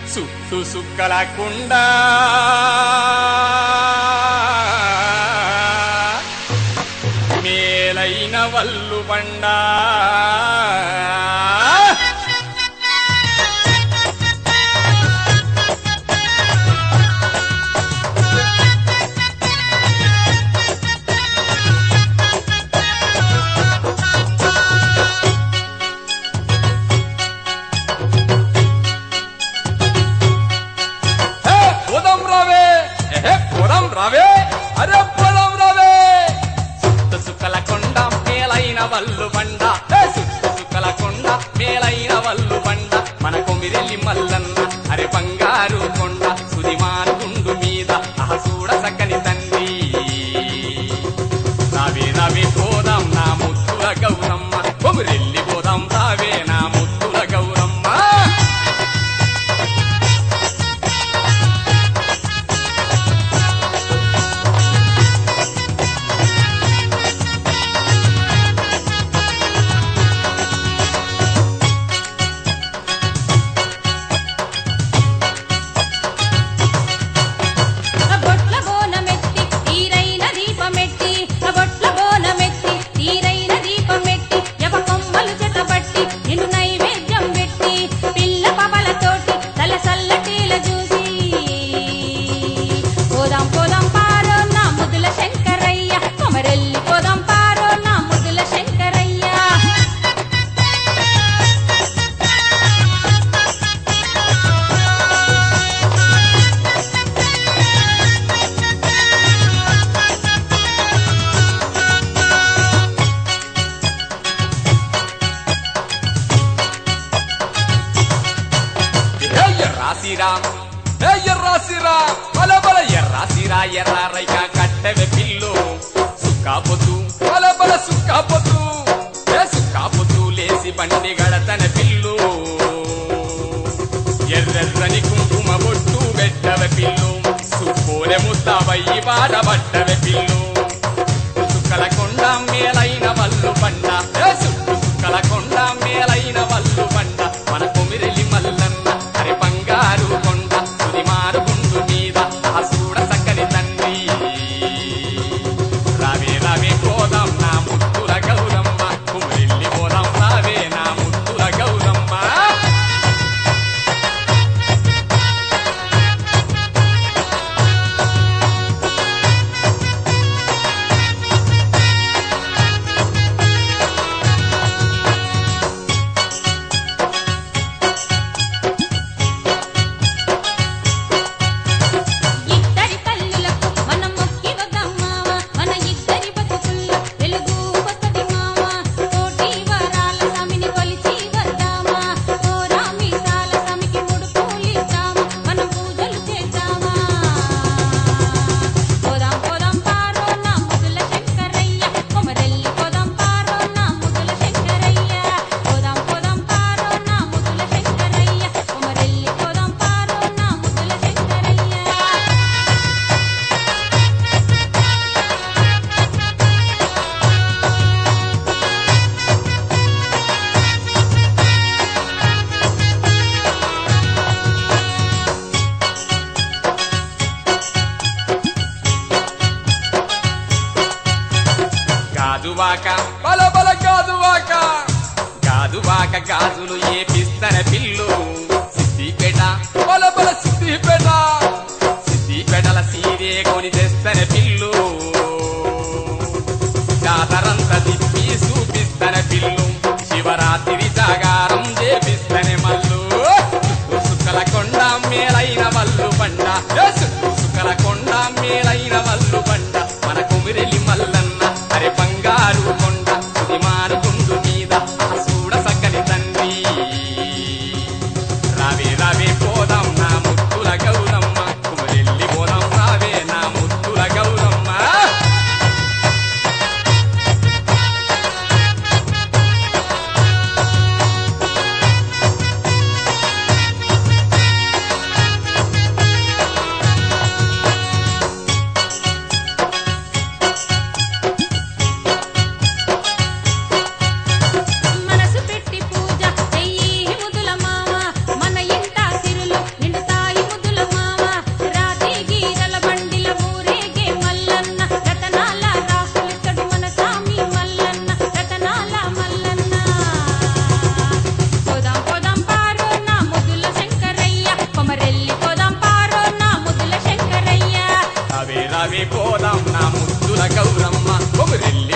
సుట్టు సుక్కల కుండ మేలైన వల్లు బండ హే, పోదాం రావే ఎహే, పోదాం రావే అరే పోదాం రావే సుట్టు సుక్కల కొండ మేలైన వల్లు బండ హే, సుట్టు సుక్కల కొండ మేలైన వల్లు బండ మన కొమిరెల్లి మల్లన్న అరే బంగారు కొండ సుదిమాను గుండు మీద అహ చూడ సక్కని తండ్రి రావే రావే పోదాం నా ముత్తుల గౌరమ్మ కొమిరెల్లి పోదాం రావే నా ముత్తుల గౌరమ్మ బొట్ల బోనమెత్తి తీరైన దీపమెట్టి బొట్ల బోనమెత్తి తీరైన దీపమెట్టి యవ కొమ్మలు చెతబట్టి నిన్ను నైవేద్యం పెట్టి పిల్ల పవలతోటి తల సల్లటీల చూసి పోదాం పోదాం పారో నా ముదుల శంకరయ్య కొమరెల్లి పోదాం పారో నా ముదుల శంకరయ్య ఏ ఎర్రాసిరా ఏ ఎర్రాసిరా బల బల ఎర్రాసిరా ఎర్ర రైక కట్టెవె పిల్లు సుక్కాపొద్దు బల బల సుక్కాపొద్దు ఏ సుక్కాపొద్దు లేసి బండి గడతన పిల్లు ఎర్రెర్రని కుంకుమ బొట్టు పెట్టవె పిల్లు సుక్కోలె ముస్తాబయ్యి బాడబట్టవె పిల్లు సుక్కల కొండ మేలైన వల్లు పండ ఏ సుట్టు సుక్కల కొండ మేలైన వల్లు పండ మన కొమిరెలి మల్లన్న అరే బంగారు కొండ తుది మారు గుండు మీద ఆ చూడ సక్కని తండ్రి రావే రావే పోదాం నా ముత్తుల గౌరమ్మ కొమిరెల్లి పోదాం రావే నా ముత్తుల గౌరమ్మ ఇద్దరి తల్లులకు మనం మొక్కి వద్దాం మావ మన ఇద్దరి బతుకుల్లో వెలుగు వస్తది మావ కోటి వరాల స్వామిని కొలిచి వద్దామా కోరామి సాల స్వామికి ముడుపులిద్దామా మనం పూజలు చేద్దామా పోదాం పోదాం పారో నా ముదుల శంకరయ్య కొమరెల్లి పోదాం పారో నా ముదుల శంకరయ్య పోదాం పోదాం పారో నా ముదుల శంకరయ్య కొమరెల్లి పోదాం పారో నా ముదుల శంకరయ్య గాజువాక బల బల గాజువాక గాజువాక గాజులు ఏపిస్తన పిల్లు సిద్దిపేట బల బల సిద్దిపేట సిద్దిపేటల సీరే కొని తెస్తన పిల్లు జాతరంత తిప్పి చూపిస్తన పిల్లు శివరాత్రి జాగారం చేపిస్తనే మల్లు చుట్టూ సుక్కల కొండ మేలైన వల్లు బండ ఏ చుట్టూ సుక్కల కొండ మేలైన వల్లు బండ మన కుమిరెలి మల్లన్న అరే బంగారు కొండ ఇది మారుకుండు మీద ఆ చూడ సక్కని తండ్రి రావే రావే పోదాం నా ముత్తుల గౌరమ్మ కుమిరెల్లి పోదాం రావే నా ముత్తుల గౌరమ్మ మనసు పెట్టి పూజ చెయ్యి ముదుల మామ మన ఇంట సిరులు రావే పోదాం నా ముద్దుల గౌరమ్మ కొమురెల్లి